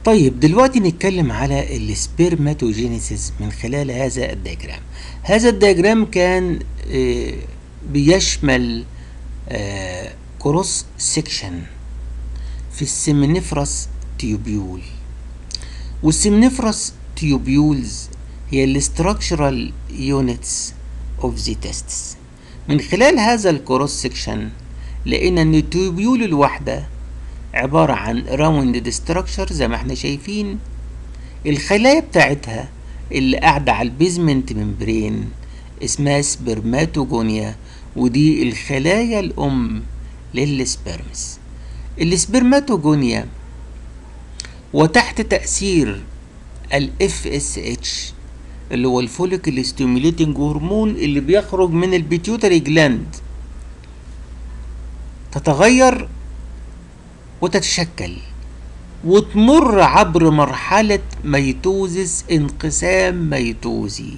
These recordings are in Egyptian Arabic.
طيب دلوقتي نتكلم على السبيرماتوجينيسيس من خلال هذا الدياجرام هذا الدياجرام كان آه، بيشمل كروس سيكشن في السيمنيفرس تيوبيول والسيمنيفرس تيوبيولز هي الاستراكشرال يونتس اوف ذا تيستس من خلال هذا الكروس سيكشن لقينا ان التيوبيول الواحده عباره عن راوندد ستراكشر زي ما احنا شايفين الخلايا بتاعتها اللي قاعده على البيزمنت ممبرين اسمها سبرماتوجونيا ودي الخلايا الام للسبرمز السبرماتوجونيا وتحت تأثير ال FSH اللي هو الفوليكل ستيميوليتنج هرمون اللي بيخرج من البيتيوتري جلاند تتغير وتتشكل وتمر عبر مرحلة ميتوزس انقسام ميتوزي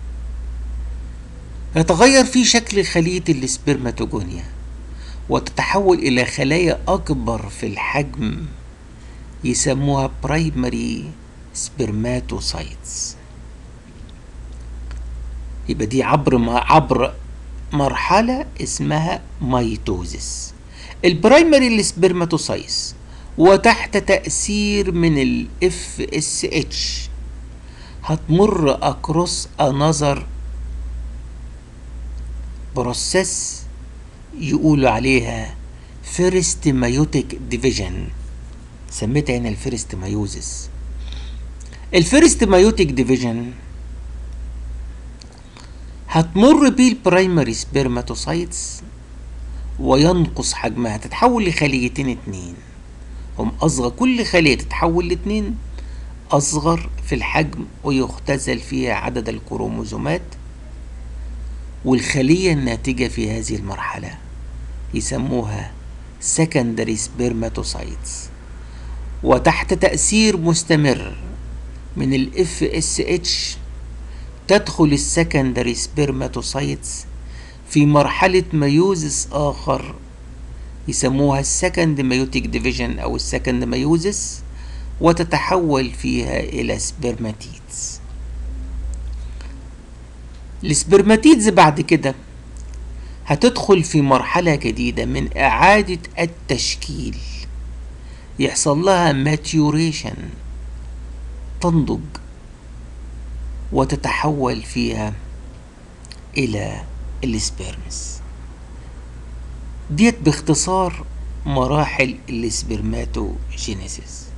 يتغير في شكل خلية السبرماتوجونيا وتتحول إلى خلايا أكبر في الحجم يسموها برايمري سبرماتوسايتس يبقى دي عبر ما عبر مرحلة اسمها ميتوزس البرايمري السبرماتوسايتس وتحت تأثير من ال FSH هتمر أكروس أنظر بروسيس يقولوا عليها فيرست مايوتيك ديفيجن سميتها هنا الفيرست مايوزس الفيرست مايوتيك ديفيجن هتمر بيه البرايمري سبرماتوسايتس وينقص حجمها تتحول لخليتين اتنين هم أصغر كل خلية تتحول لاتنين أصغر في الحجم ويختزل فيها عدد الكروموزومات والخلية الناتجة في هذه المرحلة يسموها secondary spermatocytes وتحت تأثير مستمر من ال FSH تدخل السكندري سبرماتوسايتس في مرحلة ميوزس آخر يسموها السكند ميوتيك ديفيجن أو السكند ميوزس وتتحول فيها إلى سبرماتيدز السبرماتيدز بعد كده هتدخل في مرحلة جديدة من إعادة التشكيل يحصل لها ماتيوريشن تنضج وتتحول فيها إلى السبيرمز ديت باختصار مراحل السبرماتوجينيسيس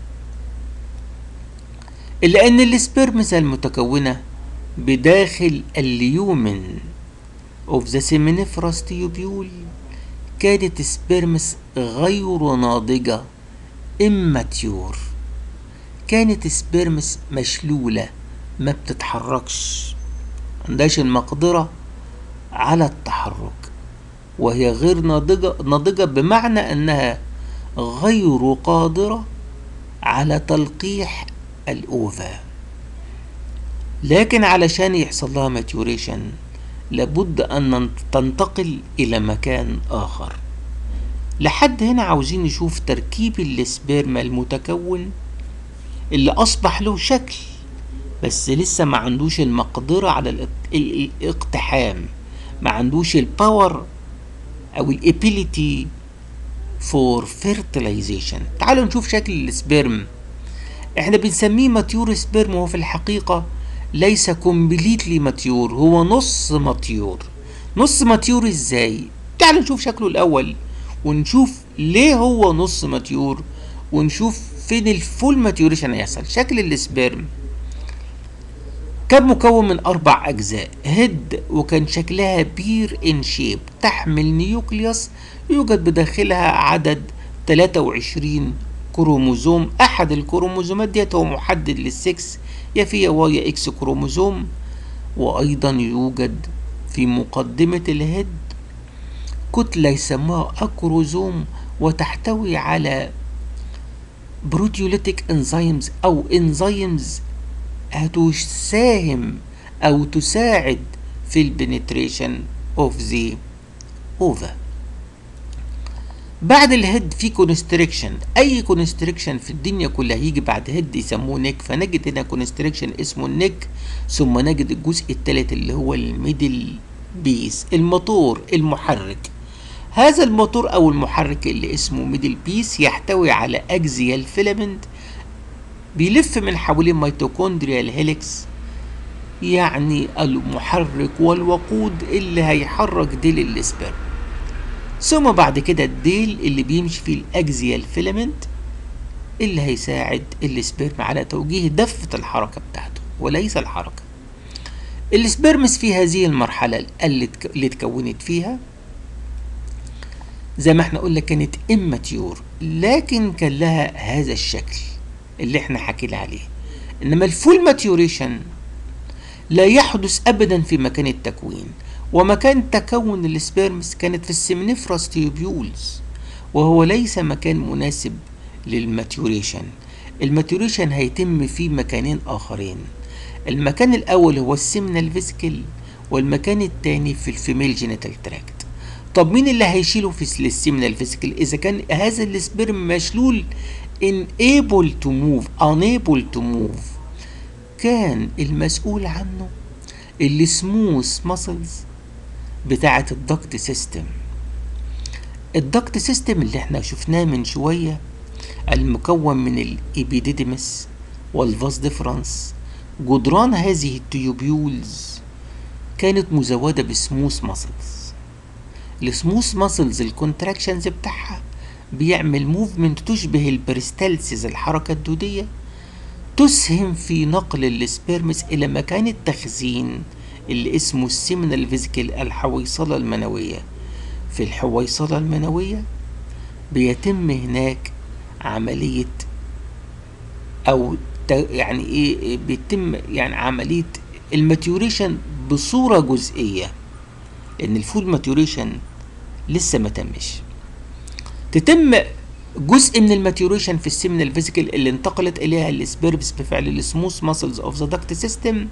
إلا أن السبرمز المتكونة بداخل اليومن of the seminiferous tubule كانت سبرمس غير ناضجة immature كانت سبرمس مشلولة ما بتتحركش عندهاش المقدرة على التحرك وهي غير ناضجة ناضجة بمعنى أنها غير قادرة على تلقيح الأوفا لكن علشان يحصل لها ماتيوريشن لابد أن تنتقل إلى مكان آخر لحد هنا عاوزين نشوف تركيب السبيرما المتكون اللي أصبح له شكل بس لسه ما عندوش المقدرة على الاقتحام ما عندوش الباور أو الابيليتي فور فيرتلايزيشن تعالوا نشوف شكل السبيرم احنا بنسميه ماتيور سبيرم وهو في الحقيقة ليس كومبليتلي ماتيور هو نص ماتيور نص ماتيور ازاي تعالوا نشوف شكله الاول ونشوف ليه هو نص ماتيور ونشوف فين الفول ماتيوريشن هيحصل شكل السبيرم كان مكون من أربع أجزاء هيد وكان شكلها بير إن شيب تحمل نيوكليوس يوجد بداخلها عدد 23 كروموزوم أحد الكروموزومات ديت هو محدد للسكس يا في يا واي يا إكس كروموزوم وأيضا يوجد في مقدمة الهيد كتلة يسموها أكروزوم وتحتوي على بروتيوليتيك انزيمز أو انزيمز هتساهم أو تساعد في البنتريشن اوف ذا اوفا بعد الهيد في كونستريكشن اي كونستريكشن في الدنيا كلها هيجي بعد هيد يسموه نيك فنجد هنا كونستريكشن اسمه النيك ثم نجد الجزء الثالث اللي هو الميدل بيس الموتور المحرك هذا الموتور او المحرك اللي اسمه ميدل بيس يحتوي على اجزيال فيلامنت بيلف من حوالين ميتوكوندريال هيليكس يعني المحرك والوقود اللي هيحرك ديل السبرم ثم بعد كده الديل اللي بيمشي فيه الاجزيال فيلامنت اللي هيساعد السبرم على توجيه دفة الحركة بتاعته وليس الحركة السبرمس في هذه المرحلة اللي اتكونت فيها زي ما احنا قلنا كانت اماتيور لكن كان لها هذا الشكل اللي احنا حكينا عليه انما الفول ماتيوريشن لا يحدث ابدا في مكان التكوين ومكان تكون السبيرمز كانت في السمنفرس تيوبيولز وهو ليس مكان مناسب للماتيوريشن الماتيوريشن هيتم في مكانين اخرين المكان الاول هو السمنال فيسكل والمكان الثاني في الفيميل جينيتال تراكت طب مين اللي هيشيله في السمنال فيسكل اذا كان هذا السبرم مشلول unable to move unable to move كان المسؤول عنه السموث ماسلز بتاعة الدكت سيستم الدكت سيستم اللي احنا شفناه من شوية المكون من الإبيديديمس والفاس ديفرنس جدران هذه التيوبيولز كانت مزودة بسموث ماسلز السموث ماسلز الكونتراكشنز بتاعها بيعمل موفمنت تشبه البريستالسيز الحركة الدودية تسهم في نقل السبيرمز إلى مكان التخزين اللي اسمه السيمنال فيزيكال الحويصلة المنوية في الحويصلة المنوية بيتم هناك عملية أو يعني إيه بيتم يعني عملية الماتيوريشن بصورة جزئية لأن الفول ماتيوريشن لسه ما تمش تتم جزء من الماتيوريشن في السيمنال فيزيكال اللي انتقلت اليها السبيربس بفعل السموث ماسلز اوف ذا دكت سيستم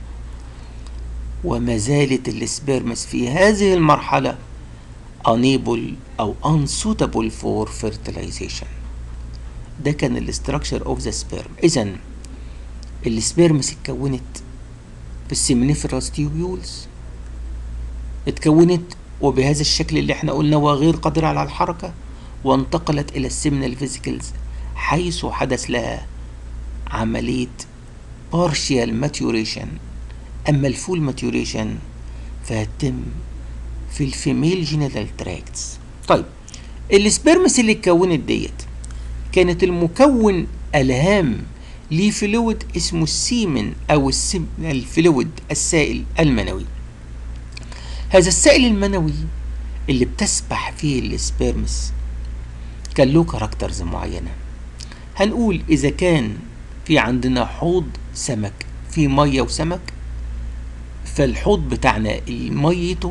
وما زالت السبيرمس في هذه المرحله unable او unsuitable for fertilization ده كان الاستراكشر اوف ذا سبيرم اذا السبيرمس اتكونت في السيمنيفراس تيوبيولز اتكونت وبهذا الشكل اللي احنا قلنا وغير قادرة على الحركة وانتقلت إلى السيمنال فيزيكلز حيث حدث لها عملية partial maturation أما الفول ماتيوريشن فهتتم في الفيميل جينيتال تراكتس طيب السبرمس اللي اتكونت ديت كانت المكون الهام لفلويد اسمه السيمن او الفلويد السائل المنوي هذا السائل المنوي اللي بتسبح فيه السبرمس كان له كاركترز معينه هنقول اذا كان في عندنا حوض سمك في ميه وسمك فالحوض بتاعنا ميته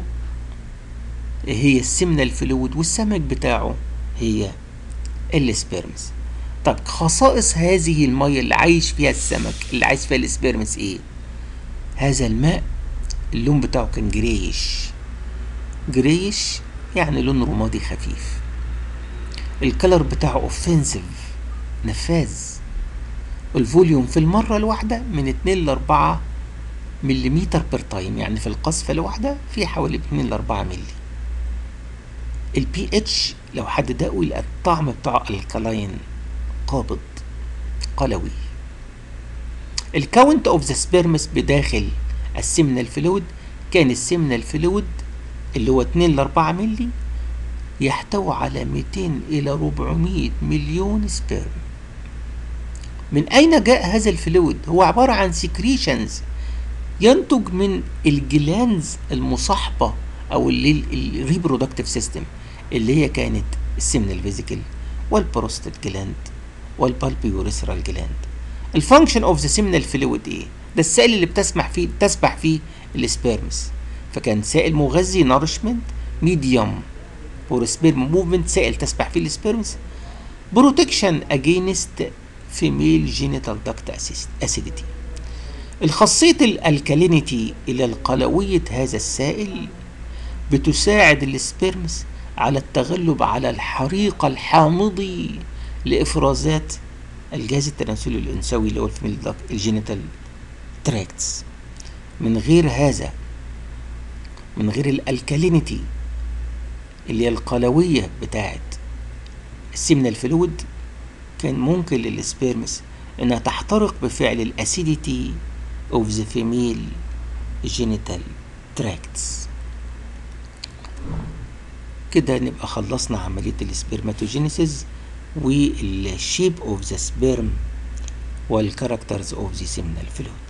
هي السمنة الفلويد والسمك بتاعه هي السبيرمز طب خصائص هذه المية اللي عايش فيها السمك اللي عايش فيها السبيرمز ايه هذا الماء اللون بتاعه كان جريش جريش يعني لون رمادي خفيف الكلر بتاعه اوفنسيف نفاذ الفوليوم في المرة الواحدة من 2 ل 4 مليمتر بير تايم يعني في القصفة الواحدة في حوالي 2 ل 4 ملي البي اتش لو حد دقه يلقى الطعم بتاعه الكلاين قابض قلوي الكاونت اوف ذا سبيرمس بداخل السمنال فلويد كان السمنال فلويد اللي هو 2 ل 4 ملي يحتوي على 200 إلى 400 مليون سبيرم من أين جاء هذا الفلويد؟ هو عبارة عن سكريشنز ينتج من الجلانز المصاحبة أو الريبرودكتيف سيستم اللي هي كانت السمنال فيزيكال والبروستات جلاند والبالبيوريثرال جلاند الفانكشن اوف ذا سيمنال فلويد ايه؟ ده السائل اللي بتسمح فيه تسبح فيه السبيرمز فكان سائل مغذي نارشمنت ميديوم فور سبيرم موفمنت سائل تسبح فيه السبيرمز بروتكشن اجينست فيميل جينيتال داكت اسيديتي الخاصية الالكالينيتي الى القلوية هذا السائل بتساعد السبيرمز على التغلب على الحريق الحامضي لإفرازات الجهاز التناسلي الأنثوي اللي هو الفيميل الجينيتال تراكتس من غير هذا من غير الالكالينيتي اللي هي القلوية بتاعت السيمنال فلويد كان ممكن للسبيرمس انها تحترق بفعل الاسيديتي اوف ذا فيميل جينيتال تراكتس كده نبقى خلصنا عملية السبرماتوجينيسيس والشيب اوف ذا سبيرم والكاركترز اوف ذا سيمنال فلويد